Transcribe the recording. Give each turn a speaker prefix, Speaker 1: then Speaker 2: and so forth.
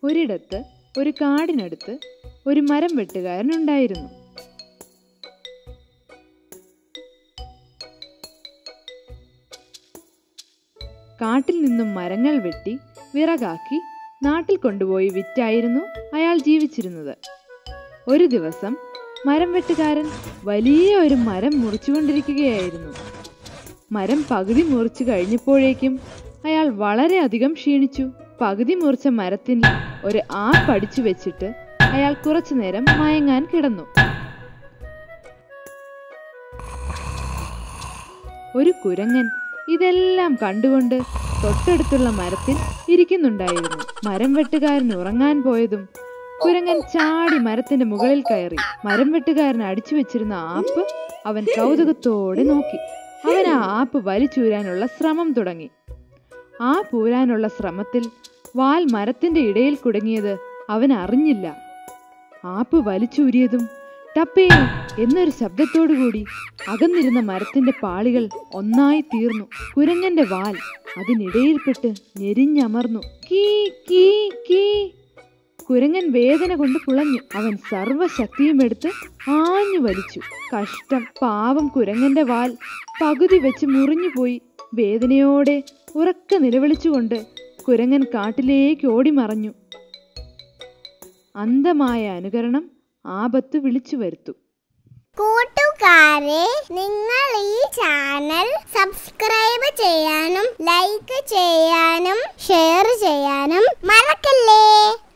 Speaker 1: ഒരിടത്ത് ഒരു കാടിനടുത്ത് ഒരു മരം വെട്ടുകാരനുണ്ടായിരുന്നു കാട്ടിൽ നിന്നും മരങ്ങൾ വെട്ടി വിറകാക്കി നാട്ടിൽ കൊണ്ടുപോയി വിറ്റായിരുന്നു അയാൾ ജീവിച്ചിരുന്നത് ഒരു ദിവസം മരം വെട്ടുകാരൻ വലിയ ഒരു മരം മുറിച്ചുകൊണ്ടിരിക്കുകയായിരുന്നു മരം പകുതി മുറിച്ചു കഴിഞ്ഞപ്പോഴേക്കും അയാൾ വളരെയധികം ക്ഷീണിച്ചു പകുതി മുറിച്ച മരത്തിൽ ഒരു ആ പഠിച്ചു വെച്ചിട്ട് അയാൾ കുറച്ചു നേരം മയങ്ങാൻ കിടന്നു ഒരു കുരങ്ങൻ ഇതെല്ലാം കണ്ടുകൊണ്ട് തൊട്ടടുത്തുള്ള മരത്തിൽ ഇരിക്കുന്നുണ്ടായിരുന്നു മരം വെട്ടുകാരൻ ഉറങ്ങാൻ പോയതും കുരങ്ങൻ ചാടി മരത്തിന്റെ മുകളിൽ കയറി മരം വെട്ടുകാരൻ അടിച്ചു വെച്ചിരുന്ന ആപ്പ് അവൻ കൗതുകത്തോടെ നോക്കി അവൻ ആ ആപ്പ് വലിച്ചൂരാനുള്ള ശ്രമം തുടങ്ങി ആ പൂരാനുള്ള ശ്രമത്തിൽ വാൽ മരത്തിന്റെ ഇടയിൽ കുടുങ്ങിയത് അവൻ അറിഞ്ഞില്ല ആപ്പ് വലിച്ചൂരിയതും ടപ്പേ എന്നൊരു ശബ്ദത്തോടുകൂടി അകന്നിരുന്ന മരത്തിന്റെ പാളികൾ ഒന്നായി തീർന്നു കുരങ്ങന്റെ വാൽ അതിനിടയിൽപ്പെട്ട് ഞെരിഞ്ഞമർന്നു കീ കീ കീ കുരങ്ങൻ വേദന കൊണ്ട് പുളഞ്ഞു അവൻ സർവശക്തിയും എടുത്ത് ആഞ്ഞു വലിച്ചു കഷ്ടം പാവം കുരങ്ങന്റെ വാൽ പകുതി വെച്ച് മുറിഞ്ഞുപോയി വേദനയോടെ ഉറക്ക നിലവിളിച്ചുകൊണ്ട് കുരങ്ങൻ കാട്ടിലേക്ക് ഓടി മറഞ്ഞു അന്ധമായ അനുകരണം ആപത്ത് വിളിച്ചു വരുത്തു
Speaker 2: കൂട്ടുകാരെ നിങ്ങൾ ഈ ചാനൽ സബ്സ്ക്രൈബ് ചെയ്യാനും ലൈക്ക് ചെയ്യാനും ഷെയർ ചെയ്യാനും മറക്കല്ലേ